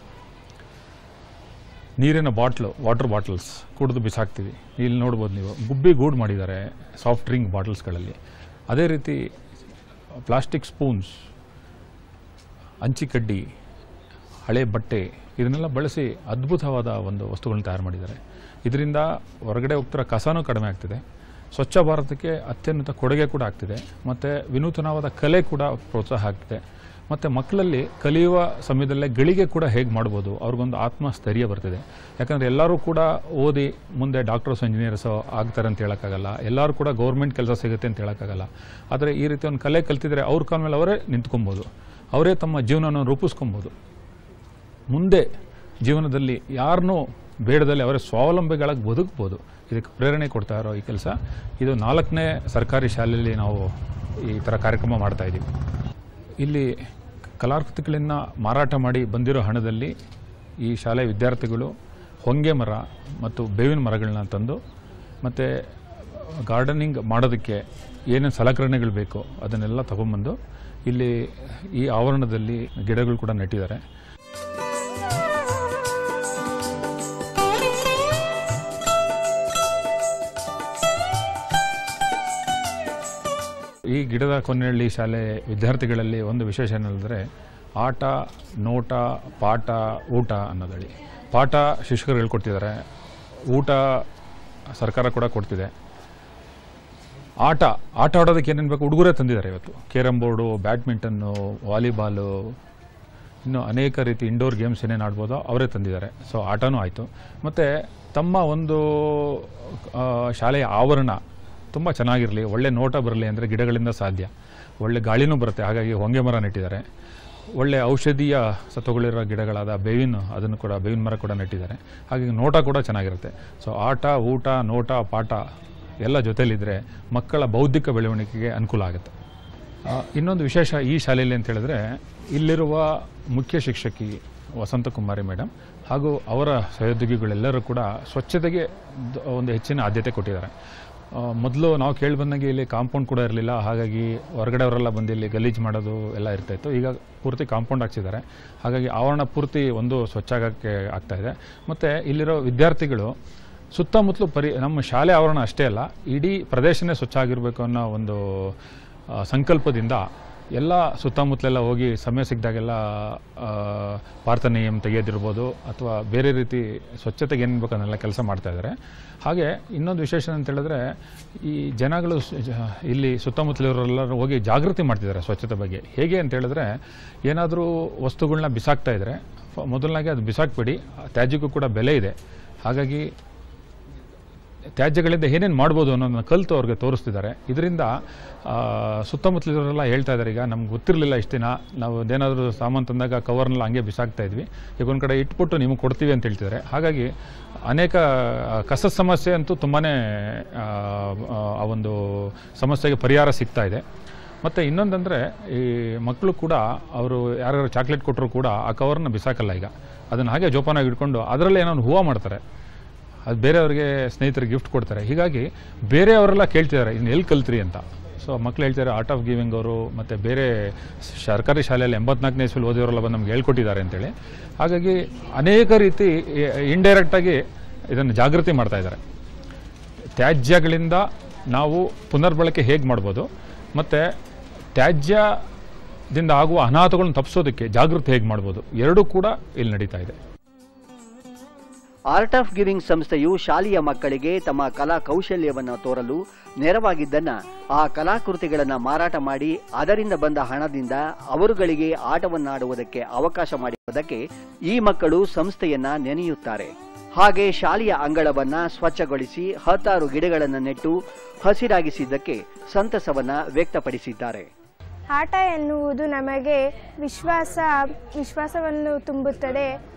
ನೀರಿನ ಬಾಟ್ಲು ವಾಟರ್ ಬಾಟಲ್ಸ್ ಕುಡಿದು ಬಿಸಾಕ್ತೀವಿ ಇಲ್ಲಿ ನೋಡ್ಬೋದು ನೀವು ಗುಬ್ಬಿ ಗೂಡು ಮಾಡಿದ್ದಾರೆ ಸಾಫ್ಟ್ ಡ್ರಿಂಕ್ ಬಾಟಲ್ಸ್ಗಳಲ್ಲಿ ಅದೇ ರೀತಿ ಪ್ಲಾಸ್ಟಿಕ್ ಸ್ಪೂನ್ಸ್ ಅಂಚಿಕಡ್ಡಿ ಹಳೆ ಬಟ್ಟೆ ಇದನ್ನೆಲ್ಲ ಬಳಸಿ ಅದ್ಭುತವಾದ ಒಂದು ವಸ್ತುಗಳನ್ನ ತಯಾರು ಮಾಡಿದ್ದಾರೆ ಇದರಿಂದ ಹೊರಗಡೆ ಹೋಗ್ತಿರೋ ಕಸನೂ ಕಡಿಮೆ ಆಗ್ತಿದೆ ಸ್ವಚ್ಛ ಭಾರತಕ್ಕೆ ಅತ್ಯುನ್ನತ ಕೊಡುಗೆ ಕೂಡ ಆಗ್ತಿದೆ ಮತ್ತು ವಿನೂತನವಾದ ಕಲೆ ಕೂಡ ಪ್ರೋತ್ಸಾಹ ಆಗ್ತಿದೆ ಮತ್ತು ಮಕ್ಕಳಲ್ಲಿ ಕಲಿಯುವ ಸಮಯದಲ್ಲೇ ಗಳಿಗೆ ಕೂಡ ಹೇಗೆ ಮಾಡ್ಬೋದು ಅವ್ರಿಗೊಂದು ಆತ್ಮಸ್ಥೈರ್ಯ ಬರ್ತಿದೆ ಯಾಕಂದರೆ ಎಲ್ಲರೂ ಕೂಡ ಓದಿ ಮುಂದೆ ಡಾಕ್ಟರ್ಸ್ ಇಂಜಿನಿಯರ್ಸು ಆಗ್ತಾರೆ ಅಂತ ಹೇಳೋಕ್ಕಾಗಲ್ಲ ಎಲ್ಲರೂ ಕೂಡ ಗೌರ್ಮೆಂಟ್ ಕೆಲಸ ಸಿಗುತ್ತೆ ಅಂತ ಹೇಳೋಕ್ಕಾಗಲ್ಲ ಆದರೆ ಈ ರೀತಿ ಒಂದು ಕಲೆ ಕಲ್ತಿದ್ರೆ ಅವ್ರ ಕಾಲ ಮೇಲೆ ಅವರೇ ನಿಂತ್ಕೊಬೋದು ಅವರೇ ತಮ್ಮ ಜೀವನವನ್ನು ರೂಪಿಸ್ಕೊಬೋದು ಮುಂದೆ ಜೀವನದಲ್ಲಿ ಯಾರನ್ನೂ ಬೇಡದಲ್ಲಿ ಅವರೇ ಸ್ವಾವಲಂಬಿಗಳಾಗಿ ಬದುಕ್ಬೋದು ಇದಕ್ಕೆ ಪ್ರೇರಣೆ ಕೊಡ್ತಾ ಇರೋ ಈ ಕೆಲಸ ಇದು ನಾಲ್ಕನೇ ಸರ್ಕಾರಿ ಶಾಲೆಯಲ್ಲಿ ನಾವು ಈ ಥರ ಕಾರ್ಯಕ್ರಮ ಮಾಡ್ತಾ ಇದ್ದೀವಿ ಇಲ್ಲಿ ಕಲಾಕೃತಿಗಳನ್ನು ಮಾರಾಟ ಮಾಡಿ ಬಂದಿರೋ ಹಣದಲ್ಲಿ ಈ ಶಾಲೆ ವಿದ್ಯಾರ್ಥಿಗಳು ಹೊಂಗೆ ಮರ ಮತ್ತು ಬೇವಿನ ಮರಗಳನ್ನ ತಂದು ಮತ್ತು ಗಾರ್ಡನಿಂಗ್ ಮಾಡೋದಕ್ಕೆ ಏನೇನು ಸಲಕರಣೆಗಳು ಬೇಕೋ ಅದನ್ನೆಲ್ಲ ತಗೊಂಬಂದು ಇಲ್ಲಿ ಈ ಆವರಣದಲ್ಲಿ ಗಿಡಗಳು ಕೂಡ ನೆಟ್ಟಿದ್ದಾರೆ ಈ ಗಿಡದ ಕೊನೆಹಳ್ಳಿ ಶಾಲೆ ವಿದ್ಯಾರ್ಥಿಗಳಲ್ಲಿ ಒಂದು ವಿಶೇಷ ಏನಂದರೆ ಆಟ ನೋಟ ಪಾಠ ಊಟ ಅನ್ನೋದಳಿ ಪಾಠ ಶಿಕ್ಷಕರು ಹೇಳ್ಕೊಡ್ತಿದ್ದಾರೆ ಊಟ ಸರ್ಕಾರ ಕೂಡ ಕೊಡ್ತಿದೆ ಆಟ ಆಟ ಆಡೋದಕ್ಕೆ ಏನೇನು ಬೇಕು ಹುಡುಗರೇ ತಂದಿದ್ದಾರೆ ಇವತ್ತು ಕೇರಮ್ ಬೋರ್ಡು ಬ್ಯಾಡ್ಮಿಂಟನ್ನು ವಾಲಿಬಾಲು ಇನ್ನು ಅನೇಕ ರೀತಿ ಇಂಡೋರ್ ಗೇಮ್ಸ್ ಏನೇನು ಆಡ್ಬೋದೋ ಅವರೇ ತಂದಿದ್ದಾರೆ ಸೊ ಆಟನೂ ಆಯಿತು ಮತ್ತು ತಮ್ಮ ಒಂದು ಆ, ಶಾಲೆಯ ಆವರಣ ತುಂಬ ಚೆನ್ನಾಗಿರಲಿ ಒಳ್ಳೆ ನೋಟ ಬರಲಿ ಅಂದರೆ ಗಿಡಗಳಿಂದ ಸಾಧ್ಯ ಒಳ್ಳೆ ಗಾಳಿನೂ ಬರುತ್ತೆ ಹಾಗಾಗಿ ಹೊಂಗೆ ಮರ ನೆಟ್ಟಿದ್ದಾರೆ ಒಳ್ಳೆ ಔಷಧೀಯ ಸತ್ವಗಳಿರೋ ಗಿಡಗಳಾದ ಬೇವಿನ ಅದನ್ನು ಕೂಡ ಬೇವಿನ ಮರ ಕೂಡ ನೆಟ್ಟಿದ್ದಾರೆ ಹಾಗಾಗಿ ನೋಟ ಕೂಡ ಚೆನ್ನಾಗಿರುತ್ತೆ ಸೊ ಆಟ ಊಟ ನೋಟ ಪಾಠ ಎಲ್ಲ ಜೊತೆಲಿದ್ದರೆ ಮಕ್ಕಳ ಬೌದ್ಧಿಕ ಬೆಳವಣಿಗೆಗೆ ಅನುಕೂಲ ಆಗುತ್ತೆ ಆ, ಇನ್ನೊಂದು ವಿಶೇಷ ಈ ಶಾಲೆಯಲ್ಲಿ ಅಂತ ಹೇಳಿದ್ರೆ ಇಲ್ಲಿರುವ ಮುಖ್ಯ ಶಿಕ್ಷಕಿ ವಸಂತಕುಮಾರಿ ಮೇಡಮ್ ಹಾಗೂ ಅವರ ಸಹೋದ್ಯೋಗಿಗಳೆಲ್ಲರೂ ಕೂಡ ಸ್ವಚ್ಛತೆಗೆ ದ- ಒಂದು ಹೆಚ್ಚಿನ ಆದ್ಯತೆ ಕೊಟ್ಟಿದ್ದಾರೆ ಮೊದಲು ನಾವು ಕೇಳಿ ಬಂದಂಗೆ ಇಲ್ಲಿ ಕಾಂಪೌಂಡ್ ಕೂಡ ಇರಲಿಲ್ಲ ಹಾಗಾಗಿ ಹೊರಗಡೆ ಅವರೆಲ್ಲ ಬಂದು ಇಲ್ಲಿ ಗಲೀಜು ಮಾಡೋದು ಎಲ್ಲ ಇರ್ತಾಯಿತ್ತು ಈಗ ಪೂರ್ತಿ ಕಾಂಪೌಂಡ್ ಹಾಕ್ಸಿದ್ದಾರೆ ಹಾಗಾಗಿ ಆವರಣ ಪೂರ್ತಿ ಒಂದು ಸ್ವಚ್ಛ ಆಗೋಕ್ಕೆ ಆಗ್ತಾ ಇದೆ ಮತ್ತು ಇಲ್ಲಿರೋ ವಿದ್ಯಾರ್ಥಿಗಳು ಸುತ್ತಮುತ್ತಲು ಪರಿ ನಮ್ಮ ಶಾಲೆ ಆವರಣ ಅಷ್ಟೇ ಅಲ್ಲ ಇಡೀ ಪ್ರದೇಶನೇ ಸ್ವಚ್ಛ ಆಗಿರಬೇಕು ಅನ್ನೋ ಒಂದು ಆ, ಸಂಕಲ್ಪದಿಂದ ಎಲ್ಲ ಸುತ್ತಮುತ್ತಲೆಲ್ಲ ಹೋಗಿ ಸಮಯ ಸಿಕ್ಕಿದಾಗೆಲ್ಲ ಆ, ಪಾರ್ಥನೇಯಂ ತೆಗೆಯೋದಿರ್ಬೋದು ಅಥವಾ ಬೇರೆ ರೀತಿ ಸ್ವಚ್ಛತೆಗೆ ಏನು ಬೇಕು ಅದನ್ನೆಲ್ಲ ಕೆಲಸ ಮಾಡ್ತಾ ಇದ್ದಾರೆ ಹಾಗೆ ಇನ್ನೊಂದು ವಿಶೇಷ ಅಂತ ಹೇಳಿದ್ರೆ ಈ ಜನಗಳು ಸ- ಜ- ಇಲ್ಲಿ ಸುತ್ತಮುತ್ತಲಿರೋರೆಲ್ಲರೂ ಹೋಗಿ ಜಾಗೃತಿ ಮಾಡ್ತಿದ್ದಾರೆ ಸ್ವಚ್ಛತೆ ಬಗ್ಗೆ ಹೇಗೆ ಅಂತ ಹೇಳಿದ್ರೆ ಏನಾದರೂ ವಸ್ತುಗಳನ್ನ ಬಿಸಾಕ್ತಾ ಇದ್ದರೆ ಮೊದಲನಾಗಿ ಅದು ಬಿಸಾಕ್ಬೇಡಿ ತ್ಯಾಜ್ಯಕ್ಕೂ ಕೂಡ ಬೆಲೆ ಇದೆ ಹಾಗಾಗಿ ತ್ಯಾಜ್ಯಗಳಿಂದ ಏನೇನು ಮಾಡ್ಬೋದು ಅನ್ನೋದನ್ನ ಕಲಿತು ಅವ್ರಿಗೆ ತೋರಿಸ್ತಿದ್ದಾರೆ ಇದರಿಂದ ಸುತ್ತಮುತ್ತಲಿರೋರೆಲ್ಲ ಹೇಳ್ತಾ ಇದ್ದಾರೆ ಈಗ ನಮ್ಗೆ ಗೊತ್ತಿರಲಿಲ್ಲ ಇಷ್ಟು ದಿನ ನಾವು ಅದೇನಾದರೂ ಸಾಮಾನು ತಂದಾಗ ಕವರ್ನೆಲ್ಲ ಹಂಗೆ ಬಿಸಾಕ್ತಾ ಇದ್ವಿ ಈಗ ಒಂದು ಕಡೆ ಇಟ್ಬಿಟ್ಟು ನಿಮಗೆ ಕೊಡ್ತೀವಿ ಅಂತ ಹೇಳ್ತಿದ್ದಾರೆ ಹಾಗಾಗಿ ಅನೇಕ ಆ, ಕಸದ ಸಮಸ್ಯೆ ಅಂತೂ ತುಂಬಾ ಆ ಒಂದು ಸಮಸ್ಯೆಗೆ ಪರಿಹಾರ ಸಿಗ್ತಾ ಇದೆ ಮತ್ತು ಇನ್ನೊಂದಂದರೆ ಈ ಮಕ್ಕಳು ಕೂಡ ಅವರು ಯಾರ್ಯಾರು ಚಾಕ್ಲೇಟ್ ಕೊಟ್ಟರು ಕೂಡ ಆ ಕವರ್ನ ಬಿಸಾಕಲ್ಲ ಈಗ ಅದನ್ನು ಹಾಗೆ ಜೋಪಾನಾಗಿ ಇಟ್ಕೊಂಡು ಅದರಲ್ಲೇ ಏನೋ ಒಂದು ಹೂವು ಮಾಡ್ತಾರೆ ಅದು ಬೇರೆಯವ್ರಿಗೆ ಸ್ನೇಹಿತರಿಗೆ ಗಿಫ್ಟ್ ಕೊಡ್ತಾರೆ ಹೀಗಾಗಿ ಬೇರೆಯವರೆಲ್ಲ ಕೇಳ್ತಿದ್ದಾರೆ ಇನ್ನು ಎಲ್ಲಿ ಕಲ್ತ್ರಿ ಅಂತ ಸೊ ಮಕ್ಳು ಹೇಳ್ತಾರೆ ಆರ್ಟ್ ಆಫ್ ಗಿವಿಂಗ್ ಅವರು ಮತ್ತು ಬೇರೆ ಸರ್ಕಾರಿ ಶಾಲೆಯಲ್ಲಿ ಎಂಬತ್ನಾಲ್ಕನೇ ಇಸ್ವಿಲ್ ಓದಿಯವರೆಲ್ಲ ಬಂದು ನಮ್ಗೆ ಹೇಳ್ಕೊಟ್ಟಿದ್ದಾರೆ ಅಂತೇಳಿ ಹಾಗಾಗಿ ಅನೇಕ ರೀತಿ ಇಂಡೈರೆಕ್ಟಾಗಿ ಇದನ್ನು ಜಾಗೃತಿ ಮಾಡ್ತಾ ಇದ್ದಾರೆ ತ್ಯಾಜ್ಯಗಳಿಂದ ನಾವು ಪುನರ್ಬಳಕೆ ಹೇಗೆ ಮಾಡ್ಬೋದು ಮತ್ತು ತ್ಯಾಜ್ಯದಿಂದ ಆಗುವ ಅನಾಹುತಗಳನ್ನು ತಪ್ಪಿಸೋದಕ್ಕೆ ಜಾಗೃತಿ ಹೇಗೆ ಮಾಡ್ಬೋದು ಎರಡೂ ಕೂಡ ಇಲ್ಲಿ ನಡೀತಾ ಇದೆ ಆರ್ಟ್ ಆಫ್ ಗಿವಿಂಗ್ ಸಂಸ್ಥೆಯು ಶಾಲೆಯ ಮಕ್ಕಳಿಗೆ ತಮ್ಮ ಕಲಾ ಕೌಶಲ್ಯವನ್ನು ತೋರಲು ನೆರವಾಗಿದ್ದನ್ನ ಆ ಕಲಾಕೃತಿಗಳನ್ನು ಮಾರಾಟ ಮಾಡಿ ಅದರಿಂದ ಬಂದ ಹಣದಿಂದ ಅವರುಗಳಿಗೆ ಆಟವನ್ನಾಡುವುದಕ್ಕೆ ಅವಕಾಶ ಮಾಡಿರುವುದಕ್ಕೆ ಈ ಮಕ್ಕಳು ಸಂಸ್ಥೆಯನ್ನ ನೆನೆಯುತ್ತಾರೆ ಹಾಗೆ ಶಾಲೆಯ ಅಂಗಳವನ್ನ ಸ್ವಚ್ಛಗೊಳಿಸಿ ಹತ್ತಾರು ಗಿಡಗಳನ್ನು ನೆಟ್ಟು ಹಸಿರಾಗಿಸಿದ್ದಕ್ಕೆ ಸಂತಸವನ್ನ ವ್ಯಕ್ತಪಡಿಸಿದ್ದಾರೆ ಆಟ ಎನ್ನುವುದು ನಮಗೆ ವಿಶ್ವಾಸ ವಿಶ್ವಾಸವನ್ನು ತುಂಬುತ್ತದೆ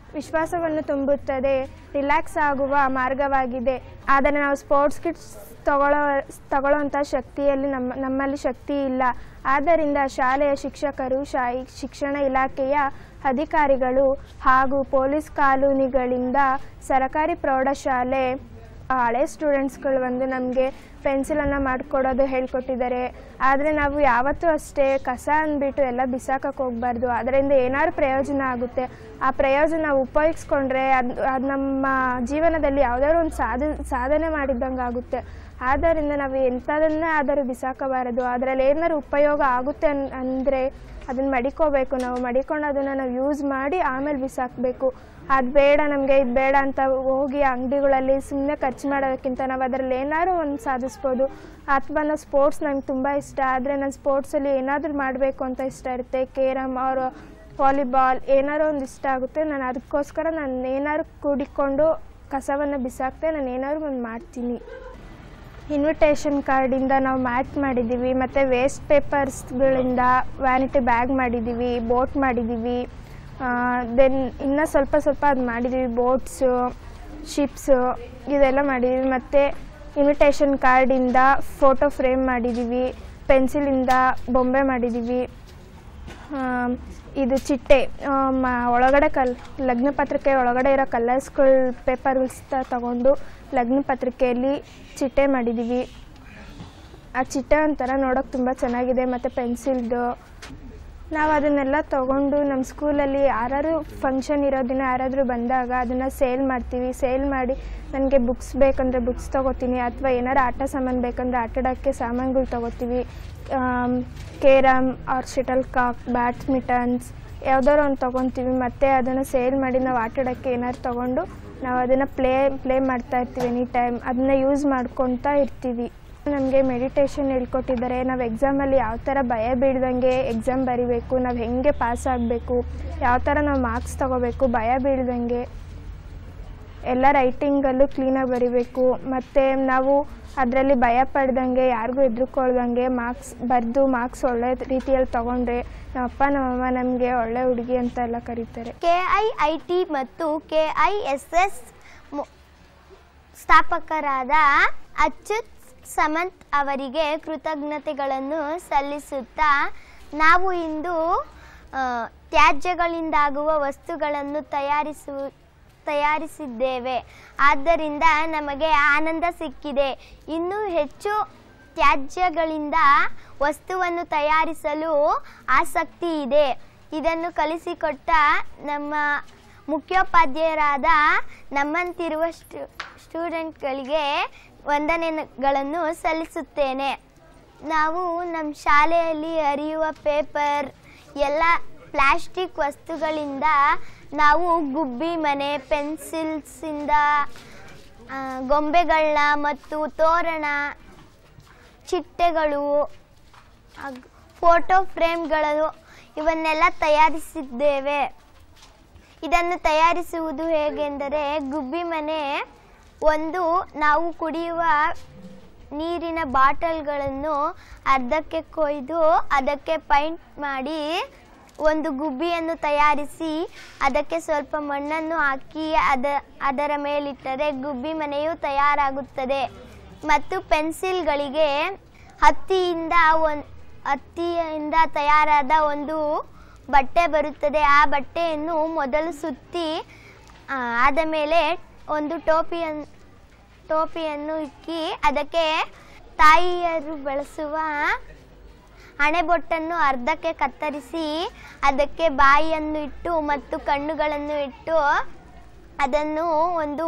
ವಿಶ್ವಾಸವನ್ನು ತುಂಬುತ್ತದೆ ರಿಲ್ಯಾಕ್ಸ್ ಆಗುವ ಮಾರ್ಗವಾಗಿದೆ ಆದರೆ ನಾವು ಸ್ಪೋರ್ಟ್ಸ್ ಕಿಟ್ಸ್ ತಗೊಳ್ಳೋ ತಗೊಳ್ಳೋಂಥ ಶಕ್ತಿಯಲ್ಲಿ ನಮ್ಮ ನಮ್ಮಲ್ಲಿ ಶಕ್ತಿ ಇಲ್ಲ ಆದ್ದರಿಂದ ಶಾಲೆಯ ಶಿಕ್ಷಕರು ಶಾ ಶಿಕ್ಷಣ ಇಲಾಖೆಯ ಅಧಿಕಾರಿಗಳು ಹಾಗೂ ಪೊಲೀಸ್ ಕಾಲೋನಿಗಳಿಂದ ಸರಕಾರಿ ಪ್ರೌಢಶಾಲೆ ಹಳೆ ಸ್ಟೂಡೆಂಟ್ಸ್ಗಳು ಬಂದು ನಮಗೆ ಪೆನ್ಸಿಲನ್ನು ಮಾಡಿಕೊಡೋದು ಹೇಳ್ಕೊಟ್ಟಿದ್ದಾರೆ ಆದರೆ ನಾವು ಯಾವತ್ತೂ ಅಷ್ಟೇ ಕಸ ಅಂದ್ಬಿಟ್ಟು ಎಲ್ಲ ಬಿಸಾಕಕ್ಕೆ ಹೋಗ್ಬಾರ್ದು ಅದರಿಂದ ಏನಾದ್ರು ಪ್ರಯೋಜನ ಆಗುತ್ತೆ ಆ ಪ್ರಯೋಜನ ಉಪಯೋಗಿಸ್ಕೊಂಡ್ರೆ ಅದು ಅದು ನಮ್ಮ ಜೀವನದಲ್ಲಿ ಯಾವುದಾದ್ರು ಒಂದು ಸಾಧ ಸಾಧನೆ ಮಾಡಿದ್ದಂಗೆ ಆಗುತ್ತೆ ಆದ್ದರಿಂದ ನಾವು ಎಂಥದನ್ನೇ ಆದರೂ ಬಿಸಾಕಬಾರದು ಅದರಲ್ಲಿ ಏನಾದ್ರು ಉಪಯೋಗ ಆಗುತ್ತೆ ಅನ್ ಅಂದರೆ ಅದನ್ನು ಮಡಿಕೋಬೇಕು ನಾವು ಮಡಿಕೊಂಡು ಅದನ್ನು ನಾವು ಯೂಸ್ ಮಾಡಿ ಆಮೇಲೆ ಬಿಸಾಕಬೇಕು ಅದು ಬೇಡ ನಮಗೆ ಇದು ಬೇಡ ಅಂತ ಹೋಗಿ ಅಂಗಡಿಗಳಲ್ಲಿ ಸುಮ್ಮನೆ ಖರ್ಚು ಮಾಡೋದಕ್ಕಿಂತ ನಾವು ಅದರಲ್ಲಿ ಏನಾದ್ರು ಒಂದು ಸಾಧಿಸ್ಬೋದು ಅಥವಾ ನಾವು ಸ್ಪೋರ್ಟ್ಸ್ ನಂಗೆ ತುಂಬ ಇಷ್ಟ ಆದರೆ ನಾನು ಸ್ಪೋರ್ಟ್ಸಲ್ಲಿ ಏನಾದರೂ ಮಾಡಬೇಕು ಅಂತ ಇಷ್ಟ ಇರುತ್ತೆ ಕೇರಮ್ ಅವರು ವಾಲಿಬಾಲ್ ಏನಾದ್ರು ಒಂದು ಇಷ್ಟ ಆಗುತ್ತೆ ನಾನು ಅದಕ್ಕೋಸ್ಕರ ನಾನು ಏನಾದ್ರು ಕೂಡಿಕೊಂಡು ಕಸವನ್ನು ಬಿಸಾಕ್ತೆ ನಾನು ಏನಾದ್ರು ಒಂದು ಮಾಡ್ತೀನಿ ಇನ್ವಿಟೇಷನ್ ಕಾರ್ಡಿಂದ ನಾವು ಮ್ಯಾಟ್ ಮಾಡಿದ್ದೀವಿ ಮತ್ತು ವೇಸ್ಟ್ ಪೇಪರ್ಸ್ಗಳಿಂದ ವ್ಯಾನಿಟಿ ಬ್ಯಾಗ್ ಮಾಡಿದ್ದೀವಿ ಬೋಟ್ ಮಾಡಿದ್ದೀವಿ ದೆನ್ ಇನ್ನೂ ಸ್ವಲ್ಪ ಸ್ವಲ್ಪ ಅದು ಮಾಡಿದ್ದೀವಿ ಬೋಟ್ಸು ಶಿಪ್ಸು ಇದೆಲ್ಲ ಮಾಡಿದ್ದೀವಿ ಮತ್ತು ಇನ್ವಿಟೇಷನ್ ಕಾರ್ಡಿಂದ ಫೋಟೋ ಫ್ರೇಮ್ ಮಾಡಿದ್ದೀವಿ ಪೆನ್ಸಿಲಿಂದ ಬೊಂಬೆ ಮಾಡಿದ್ದೀವಿ ಆಮ್, ಇದು ಚಿಟ್ಟೆ ಆಮ್, ಒಳಗಡೆ ಕಲ್ ಲಗ್ನ ಪತ್ರಿಕೆ ಒಳಗಡೆ ಇರೋ ಕಲರ್ಸ್ಗಳು ಪೇಪರ್ಸ್ ತಗೊಂಡು ಲಗ್ನ ಪತ್ರಿಕೆಯಲ್ಲಿ ಚಿಟ್ಟೆ ಮಾಡಿದ್ದೀವಿ ಆ ಚಿಟ್ಟೆ ಒಂಥರ ನೋಡೋಕೆ ತುಂಬ ಚೆನ್ನಾಗಿದೆ ಮತ್ತು ಪೆನ್ಸಿಲ್ದು ನಾವು ಅದನ್ನೆಲ್ಲ ತೊಗೊಂಡು ನಮ್ಮ ಸ್ಕೂಲಲ್ಲಿ ಯಾರಾದ್ರು ಫಂಕ್ಷನ್ ಇರೋ ದಿನ ಯಾರಾದರೂ ಬಂದಾಗ ಅದನ್ನು ಸೇಲ್ ಮಾಡ್ತೀವಿ ಸೇಲ್ ಮಾಡಿ ನನಗೆ ಬುಕ್ಸ್ ಬೇಕಂದರೆ ಬುಕ್ಸ್ ತೊಗೋತೀನಿ ಅಥವಾ ಏನಾರು ಆಟ ಸಾಮಾನು ಬೇಕಂದರೆ ಆಟ ಆಡೋಕ್ಕೆ ಸಾಮಾನುಗಳು ತೊಗೋತೀವಿ carrom or shuttlecock badmintons ಯಾವ್ದಾದ್ರು ಒಂದು ತೊಗೊತೀವಿ ಮತ್ತು ಅದನ್ನು ಸೇಲ್ ಮಾಡಿ ನಾವು ಆಟ ಆಡೋಕ್ಕೆ ಏನಾದ್ರು ತೊಗೊಂಡು ನಾವು ಅದನ್ನು ಪ್ಲೇ ಪ್ಲೇ ಮಾಡ್ತಾ ಇರ್ತೀವಿ ಎನಿ ಟೈಮ್ ಅದನ್ನ ಯೂಸ್ ಮಾಡ್ಕೊತಾ ಇರ್ತೀವಿ ನಮಗೆ ಮೆಡಿಟೇಷನ್ ಹೇಳ್ಕೊಟ್ಟಿದ್ದಾರೆ ನಾವು ಎಕ್ಸಾಮಲ್ಲಿ ಯಾವ ಥರ ಭಯ ಬೀಳ್ದಂಗೆ ಎಕ್ಸಾಮ್ ಬರಿಬೇಕು ನಾವು ಹೆಂಗೆ ಪಾಸ್ ಆಗಬೇಕು ಯಾವ ಥರ ನಾವು ಮಾರ್ಕ್ಸ್ ತೊಗೋಬೇಕು ಭಯ ಬೀಳ್ದಂಗೆ ಎಲ್ಲ ರೈಟಿಂಗಲ್ಲೂ ಕ್ಲೀನಾಗಿ ಬರಿಬೇಕು ಮತ್ತು ನಾವು ಅದರಲ್ಲಿ ಭಯ ಪಡ್ದಂಗೆ ಯಾರಿಗೂ ಹೆದ್ರುಕೊಳ್ದಂಗೆ ಮಾರ್ಕ್ಸ್ ಬರೆದು ಮಾರ್ಕ್ಸ್ ಒಳ್ಳೆ ರೀತಿಯಲ್ಲಿ ತೊಗೊಂಡ್ರೆ ನಮ್ಮ ಅಪ್ಪ ನಮ್ಮಮ್ಮ ನಮಗೆ ಒಳ್ಳೆ ಹುಡುಗಿ ಅಂತ ಎಲ್ಲ ಕರೀತಾರೆ ಕೆ ಐ ಐ ಟಿ ಮತ್ತು ಕೆ ಐ ಎಸ್ ಎಸ್ ಸ್ಥಾಪಕರಾದ ಅಚ್ಯುತ್ ಸಮಂತ್ ಅವರಿಗೆ ಕೃತಜ್ಞತೆಗಳನ್ನು ಸಲ್ಲಿಸುತ್ತಾ ನಾವು ಇಂದು ಆ, ತ್ಯಾಜ್ಯಗಳಿಂದಾಗುವ ವಸ್ತುಗಳನ್ನು ತಯಾರಿಸು ತಯಾರಿಸಿದ್ದೇವೆ ಆದ್ದರಿಂದ ನಮಗೆ ಆನಂದ ಸಿಕ್ಕಿದೆ ಇನ್ನೂ ಹೆಚ್ಚು ತ್ಯಾಜ್ಯಗಳಿಂದ ವಸ್ತುವನ್ನು ತಯಾರಿಸಲು ಆಸಕ್ತಿ ಇದೆ ಇದನ್ನು ಕಲಿಸಿಕೊಟ್ಟ ನಮ್ಮ ಮುಖ್ಯೋಪಾಧ್ಯಾಯರಾದ ನಮ್ಮಂತಿರುವ ಸ್ಟು ಸ್ಟೂಡೆಂಟ್ಗಳಿಗೆ ವಂದನೆಗಳನ್ನು ಸಲ್ಲಿಸುತ್ತೇನೆ ನಾವು ನಮ್ಮ ಶಾಲೆಯಲ್ಲಿ ಹರಿಯುವ ಪೇಪರ್ ಎಲ್ಲ ಪ್ಲಾಸ್ಟಿಕ್ ವಸ್ತುಗಳಿಂದ ನಾವು ಗುಬ್ಬಿ ಮನೆ ಪೆನ್ಸಿಲ್ಸಿಂದ ಆ, ಗೊಂಬೆಗಳನ್ನ ಮತ್ತು ತೋರಣ ಚಿಟ್ಟೆಗಳು ಹಾಗ್- ಫೋಟೋ ಫ್ರೇಮ್ಗಳು ಇವನ್ನೆಲ್ಲ ತಯಾರಿಸಿದ್ದೇವೆ ಇದನ್ನು ತಯಾರಿಸುವುದು ಹೇಗೆಂದರೆ ಗುಬ್ಬಿ ಮನೆ ಒಂದು ನಾವು ಕುಡಿಯುವ ನೀರಿನ ಬಾಟಲ್ಗಳನ್ನು ಅರ್ಧಕ್ಕೆ ಕೊಯ್ದು ಅದಕ್ಕೆ ಪೈಂಟ್ ಮಾಡಿ ಒಂದು ಗುಬ್ಬಿಯನ್ನು ತಯಾರಿಸಿ ಅದಕ್ಕೆ ಸ್ವಲ್ಪ ಮಣ್ಣನ್ನು ಹಾಕಿ ಅದ ಅದರ ಮೇಲಿಟ್ಟರೆ ಗುಬ್ಬಿ ಮನೆಯು ತಯಾರಾಗುತ್ತದೆ ಮತ್ತು ಪೆನ್ಸಿಲ್ಗಳಿಗೆ ಹತ್ತಿಯಿಂದ ಒಂದು ಹತ್ತಿಯಿಂದ ತಯಾರಾದ ಒಂದು ಬಟ್ಟೆ ಬರುತ್ತದೆ ಆ ಬಟ್ಟೆಯನ್ನು ಮೊದಲು ಸುತ್ತಿ ಆ, ಆದ ಮೇಲೆ ಒಂದು ಟೋಪಿಯನ್ನು ಟೋಪಿಯನ್ನು ಇಕ್ಕಿ ಅದಕ್ಕೆ ತಾಯಿಯರು ಬಳಸುವ ಹಣೆಬೊಟ್ಟನ್ನು ಅರ್ಧಕ್ಕೆ ಕತ್ತರಿಸಿ ಅದಕ್ಕೆ ಬಾಯಿಯನ್ನು ಇಟ್ಟು ಮತ್ತು ಕಣ್ಣುಗಳನ್ನು ಇಟ್ಟು ಅದನ್ನು ಒಂದು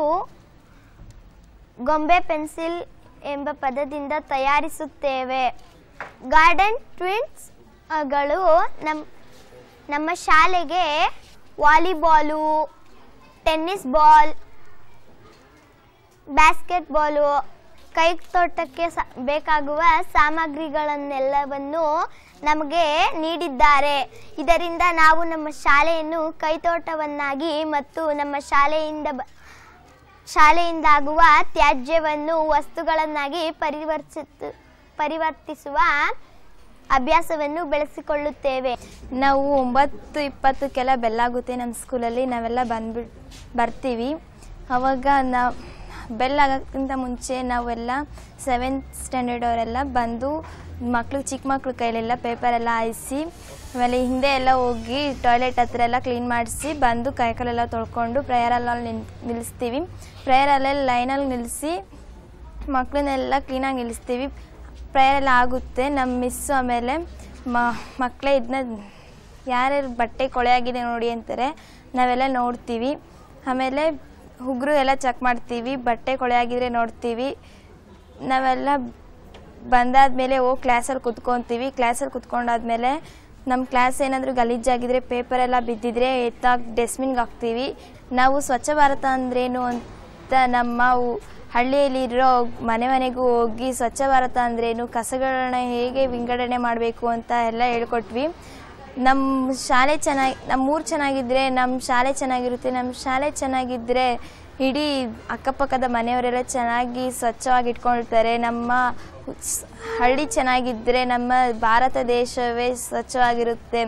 ಗೊಂಬೆ ಪೆನ್ಸಿಲ್ ಎಂಬ ಪದದಿಂದ ತಯಾರಿಸುತ್ತೇವೆ ಗಾರ್ಡನ್ ಟ್ವಿನ್ಸ್ ಗಳು ನಮ್ಮ ನಮ್ಮ ಶಾಲೆಗೆ volleyball tennis ball basketball ಕೈ ತೋಟಕ್ಕೆ ಸ ಬೇಕಾಗುವ ಸಾಮಗ್ರಿಗಳನ್ನೆಲ್ಲವನ್ನು ನಮಗೆ ನೀಡಿದ್ದಾರೆ ಇದರಿಂದ ನಾವು ನಮ್ಮ ಶಾಲೆಯನ್ನು ಕೈತೋಟವನ್ನಾಗಿ ಮತ್ತು ನಮ್ಮ ಶಾಲೆಯಿಂದ ಬ ಶಾಲೆಯಿಂದಾಗುವ ತ್ಯಾಜ್ಯವನ್ನು ವಸ್ತುಗಳನ್ನಾಗಿ ಪರಿವರ್ತಿಸ ಪರಿವರ್ತಿಸುವ ಅಭ್ಯಾಸವನ್ನು ಬೆಳೆಸಿಕೊಳ್ಳುತ್ತೇವೆ ನಾವು ಒಂಬತ್ತು ಇಪ್ಪತ್ತಕ್ಕೆಲ್ಲ ಬೆಲ್ಲಾಗುತ್ತೆ ನಮ್ಮ ಸ್ಕೂಲಲ್ಲಿ ನಾವೆಲ್ಲ ಬಂದ್ಬಿಟ್ಟು ಬರ್ತೀವಿ ಅವಾಗ ನಾವು ಬೆಲ್ ಆಗೋಕ್ಕಿಂತ ಮುಂಚೆ ನಾವೆಲ್ಲ ಸೆವೆಂತ್ ಸ್ಟ್ಯಾಂಡರ್ಡ್ ಅವರೆಲ್ಲ ಬಂದು ಮಕ್ಕಳು ಚಿಕ್ಕ ಮಕ್ಳ ಕೈಲೆಲ್ಲ ಪೇಪರೆಲ್ಲ ಹಾಯಿಸಿ ಆಮೇಲೆ ಹಿಂದೆ ಎಲ್ಲ ಹೋಗಿ ಟಾಯ್ಲೆಟ್ ಹತ್ರ ಎಲ್ಲ ಕ್ಲೀನ್ ಮಾಡಿಸಿ ಬಂದು ಕೈಕಾಲೆಲ್ಲ ತೊಳ್ಕೊಂಡು ಪ್ರೇಯರಲ್ಲಿ ನಿನ್ ನಿಲ್ಲಿಸ್ತೀವಿ ಪ್ರೇಯರಲ್ಲಿ ಲೈನಲ್ಲಿ ನಿಲ್ಲಿಸಿ ಮಕ್ಕಳನ್ನೆಲ್ಲ ಕ್ಲೀನಾಗಿ ನಿಲ್ಲಿಸ್ತೀವಿ ಪ್ರೇಯರ್ ಎಲ್ಲ ಆಗುತ್ತೆ ನಮ್ಮ ಮಿಸ್ಸು ಆಮೇಲೆ ಮ ಮಕ್ಕಳೇ ಇದನ್ನ ಯಾರ್ಯಾರು ಬಟ್ಟೆ ಕೊಳೆ ಆಗಿದೆ ನೋಡಿ ಅಂತಾರೆ ನಾವೆಲ್ಲ ನೋಡ್ತೀವಿ ಆಮೇಲೆ ಹುಗ್ರು ಎಲ್ಲ ಚೆಕ್ ಮಾಡ್ತೀವಿ ಬಟ್ಟೆ ಕೊಳೆ ಆಗಿದ್ರೆ ನೋಡ್ತೀವಿ ನಾವೆಲ್ಲ ಬಂದಾದ್ಮೇಲೆ ಹೋಗಿ ಕ್ಲಾಸಲ್ಲಿ ಕುತ್ಕೊತೀವಿ ಕ್ಲಾಸಲ್ಲಿ ಕುತ್ಕೊಂಡಾದ್ಮೇಲೆ ನಮ್ಮ ಕ್ಲಾಸ್ ಏನಾದರೂ ಗಲೀಜಾಗಿದ್ರೆ ಪೇಪರೆಲ್ಲ ಬಿದ್ದಿದ್ರೆ ಎತ್ತಾಗಿ ಡಸ್ಟ್ಬಿನ್ಗೆ ಹಾಕ್ತೀವಿ ನಾವು ಸ್ವಚ್ಛ ಭಾರತ ಅಂದ್ರೇನು ಅಂತ ನಮ್ಮ ಉ- ಹಳ್ಳಿಯಲ್ಲಿರೋ ಮನೆ ಮನೆಗೂ ಹೋಗಿ ಸ್ವಚ್ಛ ಭಾರತ ಅಂದ್ರೇನು ಕಸಗಳನ್ನ ಹೇಗೆ ವಿಂಗಡಣೆ ಮಾಡಬೇಕು ಅಂತ ಎಲ್ಲ ಹೇಳ್ಕೊಟ್ವಿ ನಮ್ಮ ಶಾಲೆ ಚೆನ್ನಾಗಿ ನಮ್ಮ ಊರು ಚೆನ್ನಾಗಿದ್ದರೆ ನಮ್ಮ ಶಾಲೆ ಚೆನ್ನಾಗಿರುತ್ತೆ ನಮ್ಮ ಶಾಲೆ ಚೆನ್ನಾಗಿದ್ದರೆ ಇಡೀ ಅಕ್ಕಪಕ್ಕದ ಮನೆಯವರೆಲ್ಲ ಚೆನ್ನಾಗಿ ಸ್ವಚ್ಛವಾಗಿ ಇಟ್ಕೊಳ್ತಾರೆ ನಮ್ಮ ಸ್- ಹಳ್ಳಿ ಚೆನ್ನಾಗಿದ್ದರೆ ನಮ್ಮ ಭಾರತ ದೇಶವೇ ಸ್ವಚ್ಛವಾಗಿರುತ್ತೆ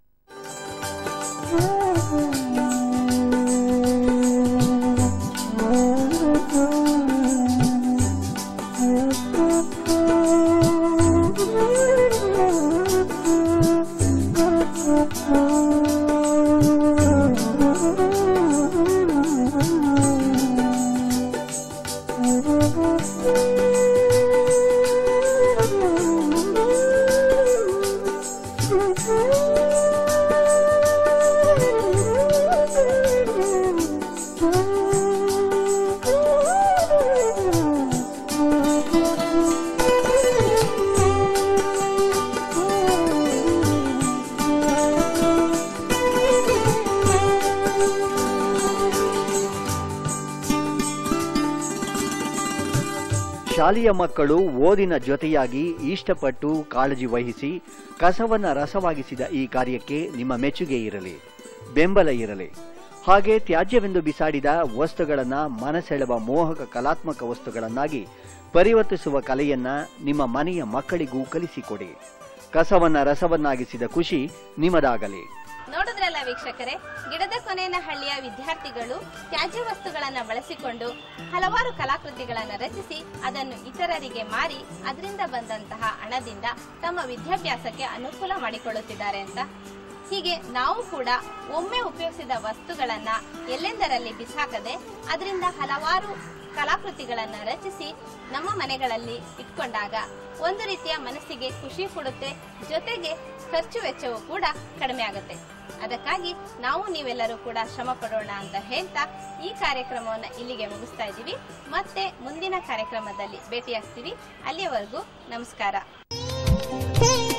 ಶಾಲೆಯ ಮಕ್ಕಳು ಓದಿನ ಜೊತೆಯಾಗಿ ಇಷ್ಟಪಟ್ಟು ಕಾಳಜಿ ವಹಿಸಿ ಕಸವನ್ನ ರಸವಾಗಿಸಿದ ಈ ಕಾರ್ಯಕ್ಕೆ ನಿಮ್ಮ ಮೆಚ್ಚುಗೆ ಇರಲಿ ಬೆಂಬಲ ಇರಲಿ ಹಾಗೆ ತ್ಯಾಜ್ಯವೆಂದು ಬಿಸಾಡಿದ ವಸ್ತುಗಳನ್ನ ಮನಸೆಳೆವ ಮೋಹಕ ಕಲಾತ್ಮಕ ವಸ್ತುಗಳನ್ನಾಗಿ ಪರಿವರ್ತಿಸುವ ಕಲೆಯನ್ನ ನಿಮ್ಮ ಮನೆಯ ಮಕ್ಕಳಿಗೂ ಕಲಿಸಿಕೊಡಿ ಕಸವನ್ನ ರಸವನ್ನಾಗಿಸಿದ ಖುಷಿ ನಿಮ್ಮದಾಗಲಿ ನೋಡಿದ್ರಲ್ಲ ವೀಕ್ಷಕರೇ ಗಿಡದ ಕೊನೆಯನ ಹಳ್ಳಿಯ ವಿದ್ಯಾರ್ಥಿಗಳು ತ್ಯಾಜ್ಯ ವಸ್ತುಗಳನ್ನ ಬಳಸಿಕೊಂಡು ಹಲವಾರು ಕಲಾಕೃತಿಗಳನ್ನ ರಚಿಸಿ ಅದನ್ನು ಇತರರಿಗೆ ಮಾರಿ ಅದರಿಂದ ಬಂದಂತಹ ಹಣದಿಂದ ತಮ್ಮ ವಿದ್ಯಾಭ್ಯಾಸಕ್ಕೆ ಅನುಕೂಲ ಮಾಡಿಕೊಳ್ಳುತ್ತಿದ್ದಾರೆ ಅಂತ ಹೀಗೆ ನಾವು ಕೂಡ ಒಮ್ಮೆ ಉಪಯೋಗಿಸಿದ ವಸ್ತುಗಳನ್ನ ಎಲ್ಲೆಂದರಲ್ಲಿ ಬಿಸಾಕದೆ ಅದರಿಂದ ಹಲವಾರು ಕಲಾಕೃತಿಗಳನ್ನ ರಚಿಸಿ ನಮ್ಮ ಮನೆಗಳಲ್ಲಿ ಇಟ್ಕೊಂಡಾಗ ಒಂದು ರೀತಿಯ ಮನಸ್ಸಿಗೆ ಖುಷಿ ಕೊಡುತ್ತೆ ಜೊತೆಗೆ ಖರ್ಚು ವೆಚ್ಚವೂ ಕೂಡ ಕಡಿಮೆ ಆಗುತ್ತೆ ಅದಕ್ಕಾಗಿ ನಾವು ನೀವೆಲ್ಲರೂ ಕೂಡ ಶ್ರಮ ಪಡೋಣ ಅಂತ ಹೇಳ್ತಾ ಈ ಕಾರ್ಯಕ್ರಮವನ್ನು ಇಲ್ಲಿಗೆ ಮುಗಿಸ್ತಾ ಇದ್ದೀವಿ ಮತ್ತೆ ಮುಂದಿನ ಕಾರ್ಯಕ್ರಮದಲ್ಲಿ ಭೇಟಿಯಾಗ್ತೀವಿ ಅಲ್ಲಿಯವರೆಗೂ ನಮಸ್ಕಾರ